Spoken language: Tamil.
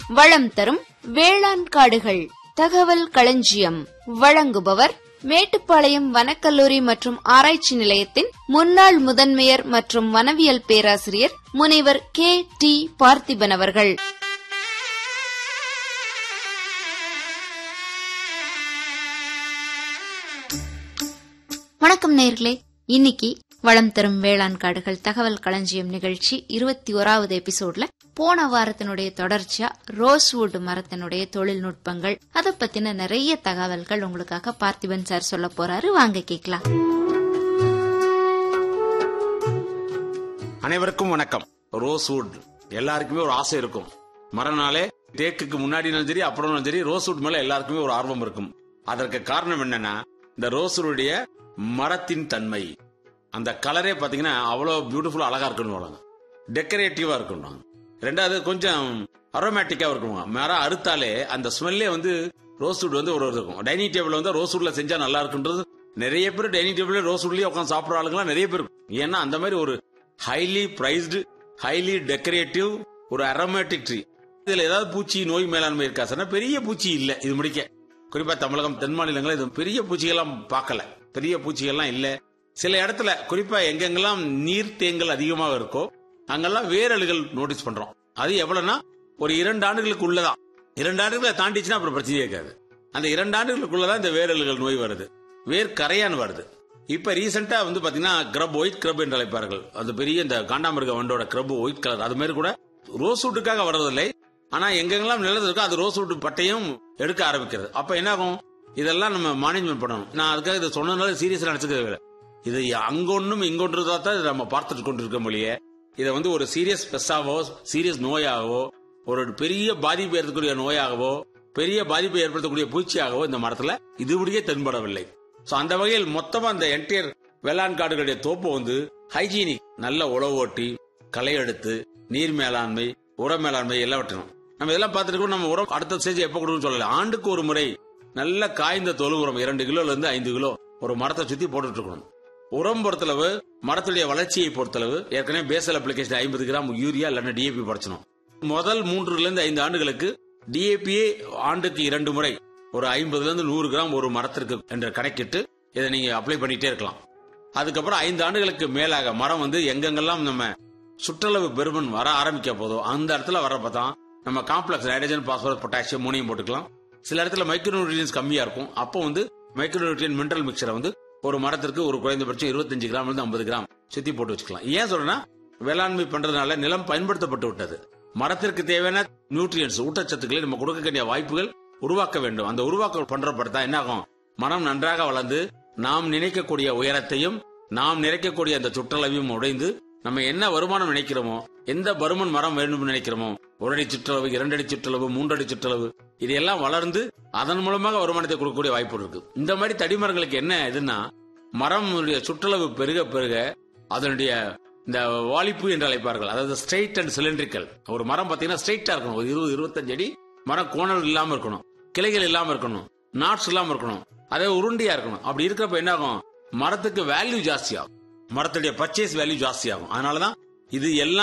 வளம் தரும் வேளாண் காடுகள் தகவல் களஞ்சியம் வழங்குபவர் மேட்டுப்பாளையம் வனக்கல்லூரி மற்றும் ஆராய்ச்சி நிலையத்தின் முன்னாள் முதன்மையர் மற்றும் வனவியல் பேராசிரியர் முனைவர் கே டி பார்த்திபன் அவர்கள் வணக்கம் நேர்களே இன்னைக்கு வளம் தரும் வேளாண் காடுகள் தகவல் களஞ்சியம் நிகழ்ச்சி இருபத்தி ஓராவது எபிசோட்ல போன வாரத்தினுடைய தொடர்ச்சியா ரோஸ்வுட் மரத்தினுடைய தொழில்நுட்பங்கள் அதை பத்தின நிறைய தகவல்கள் உங்களுக்காக பார்த்திபன் சார் சொல்ல போறாரு வாங்க கேக்கலாம் அனைவருக்கும் வணக்கம் ரோஸ்வுட் எல்லாருக்குமே ஒரு ஆசை இருக்கும் மரனாலே தேக்குக்கு முன்னாடினாலும் சரி அப்புறம் சரி ரோஸ்வுட் மேல எல்லாருக்குமே ஒரு ஆர்வம் இருக்கும் அதற்கு காரணம் என்னன்னா இந்த ரோஸ்வுடைய மரத்தின் தன்மை அந்த கலரே பாத்தீங்கன்னா அவ்வளவு பியூட்டிஃபுல் அழகா இருக்கணும் டெக்கரேட்டிவா இருக்கணும் ரெண்டாவது கொஞ்சம் அரோமேட்டிக்கா இருக்கணும் மரம் அறுத்தாலே அந்த ஸ்மெல்லே வந்து ரோஸ்வுட் வந்து ஒரு ஒரு இருக்கும் டைனிங் டேபிள் வந்து ரோஸ்வுட்ல செஞ்சா நல்லா இருக்குன்றது நிறைய பேர் டைனிங் டேபிள் ரோஸ்வுட்லயே உட்காந்து சாப்பிடுற ஆளுங்கலாம் நிறைய பேர் இருக்கும். ஏன்னா அந்த மாதிரி ஒரு ஹைலி பிரைஸ்டு ஹைலி டெக்கரேட்டிவ் ஒரு அரோமேட்டிக் ட்ரீ இதுல ஏதாவது பூச்சி நோய் மேலாண்மை இருக்கா சார் பெரிய பூச்சி இல்ல இது முடிக்க குறிப்பா தமிழகம் தென் மாநிலங்களில் இது பெரிய பூச்சிகள்லாம் பார்க்கல பெரிய பூச்சிகள்லாம் இல்ல சில இடத்துல குறிப்பா எங்கெங்கெல்லாம் நீர் தேங்கல் அதிகமாக இருக்கோ அங்கெல்லாம் வேரலுகள் நோட்டீஸ் பண்றோம் அது எவ்வளவுன்னா ஒரு இரண்டு ஆண்டுகளுக்கு உள்ளதான் இரண்டு ஆண்டுகளை தாண்டிச்சுன்னா அப்புறம் பிரச்சனையே இருக்காது அந்த இரண்டு ஆண்டுகளுக்குள்ளதான் இந்த வேரல்கள் நோய் வருது வேர் கரையான் வருது இப்ப ரீசெண்டா வந்து பாத்தீங்கன்னா கிரப் ஒயிட் கிரப் என்று அழைப்பார்கள் அது பெரிய இந்த காண்டாமிருக வண்டோட கிரப் ஒயிட் கலர் அது மாதிரி கூட ரோஸ்வுட்டுக்காக வர்றதில்லை ஆனா எங்கெங்கெல்லாம் நிலது இருக்கோ அது ரோஸ்வுட் பட்டையும் எடுக்க ஆரம்பிக்கிறது அப்ப என்ன ஆகும் இதெல்லாம் நம்ம மேனேஜ்மெண்ட் பண்ணணும் நான் அதுக்காக இதை சொன்னதுனால சீரியஸா நினைச்சுக்கிறது இல்லை இது அங்கொன்னும் இங்கொன்றதா தான் இதை நம்ம பார்த்துட்டு கொண்டிருக்க மொழியே இதை வந்து ஒரு சீரியஸ் பெஸ்ஸாவோ சீரியஸ் நோயாகவோ ஒரு பெரிய பாதிப்பு ஏற்படக்கூடிய நோயாகவோ பெரிய பாதிப்பை ஏற்படுத்தக்கூடிய பூச்சியாகவோ இந்த மரத்துல இதுபடியே தென்படவில்லை சோ அந்த வகையில் மொத்தமா அந்த என்டையர் வேளாண் காடுகளுடைய தோப்பு வந்து ஹைஜீனிக் நல்ல உழவு ஓட்டி களை எடுத்து நீர் மேலாண்மை உர மேலாண்மை எல்லாம் வெட்டணும் நம்ம இதெல்லாம் பார்த்துட்டு நம்ம உரம் அடுத்த ஸ்டேஜ் எப்ப கொடுக்கணும்னு சொல்லல ஆண்டுக்கு ஒரு முறை நல்ல காய்ந்த தொழு உரம் இரண்டு கிலோல இருந்து ஐந்து கிலோ ஒரு மரத்தை சுத்தி போட்டுட்டு இருக்கணும் உரம் பொறுத்தளவு மரத்துடைய வளர்ச்சியை பொறுத்தளவு ஏற்கனவே பேசல் அப்ளிகேஷன் ஐம்பது கிராம் யூரியா இல்லைன்னா டிஏபி படைச்சணும் முதல் மூன்றுல இருந்து ஐந்து ஆண்டுகளுக்கு டிஏபியே ஆண்டுக்கு இரண்டு முறை ஒரு ஐம்பதுல இருந்து நூறு கிராம் ஒரு மரத்திற்கு என்று கணக்கிட்டு இதை நீங்க அப்ளை பண்ணிட்டே இருக்கலாம் அதுக்கப்புறம் ஐந்து ஆண்டுகளுக்கு மேலாக மரம் வந்து எங்கெங்கெல்லாம் நம்ம சுற்றளவு பெருமன் வர ஆரம்பிக்க போதோ அந்த இடத்துல வரப்ப தான் நம்ம காம்ப்ளெக்ஸ் நைட்ரஜன் பாஸ்பரஸ் பொட்டாசியம் மூணையும் போட்டுக்கலாம் சில இடத்துல மைக்ரோ நியூட்ரியன்ஸ் கம்மியா இருக்கும் அப்போ வந்து மைக்ரோ நியூட்ரியன் மினரல் மிக்சரை வந்து ஒரு மரத்திற்கு ஒரு குறைந்தபட்சம் இருபத்தஞ்சு கிராம் இருந்து ஐம்பது கிராம் சுத்தி போட்டு வச்சுக்கலாம் ஏன் சொல்றேன்னா வேளாண்மை பண்றதுனால நிலம் பயன்படுத்தப்பட்டு விட்டது மரத்திற்கு தேவையான நியூட்ரியன்ஸ் ஊட்டச்சத்துக்களை நம்ம கொடுக்க வேண்டிய வாய்ப்புகள் உருவாக்க வேண்டும் அந்த உருவாக்க பண்றப்பட்டா என்ன ஆகும் மரம் நன்றாக வளர்ந்து நாம் நினைக்கக்கூடிய உயரத்தையும் நாம் நினைக்கக்கூடிய அந்த சுற்றளவையும் உடைந்து நம்ம என்ன வருமானம் நினைக்கிறோமோ எந்த பருமன் மரம் வேண்டும் நினைக்கிறோமோ ஒரு அடி சுற்றளவு இரண்டடி சுற்றளவு மூன்றடி சுற்றளவு இதெல்லாம் வளர்ந்து அதன் மூலமாக வருமானத்தை கொடுக்கக்கூடிய வாய்ப்பு இருக்கு இந்த மாதிரி தடிமரங்களுக்கு என்ன இதுன்னா மரம் சுற்றளவு பெருக பெருக அதனுடைய இந்த வாலிப்பு என்று அழைப்பார்கள் அதாவது ஸ்ட்ரெயிட் அண்ட் சிலிண்ட்ரிக்கல் ஒரு மரம் பாத்தீங்கன்னா ஸ்ட்ரெயிட்டா இருக்கணும் ஒரு இருபது இருபத்தஞ்சு அடி மரம் கோணல் இல்லாம இருக்கணும் கிளைகள் இல்லாம இருக்கணும் நாட்ஸ் இல்லாம இருக்கணும் அதே உருண்டியா இருக்கணும் அப்படி இருக்கிறப்ப என்ன ஆகும் மரத்துக்கு வேல்யூ ஜாஸ்தி ஆகும் மரத்துடைய பர்ச்சேஸ் வேல்யூ ஜாஸ்தி ஆகும் அதனாலதான் இது எல்லாம்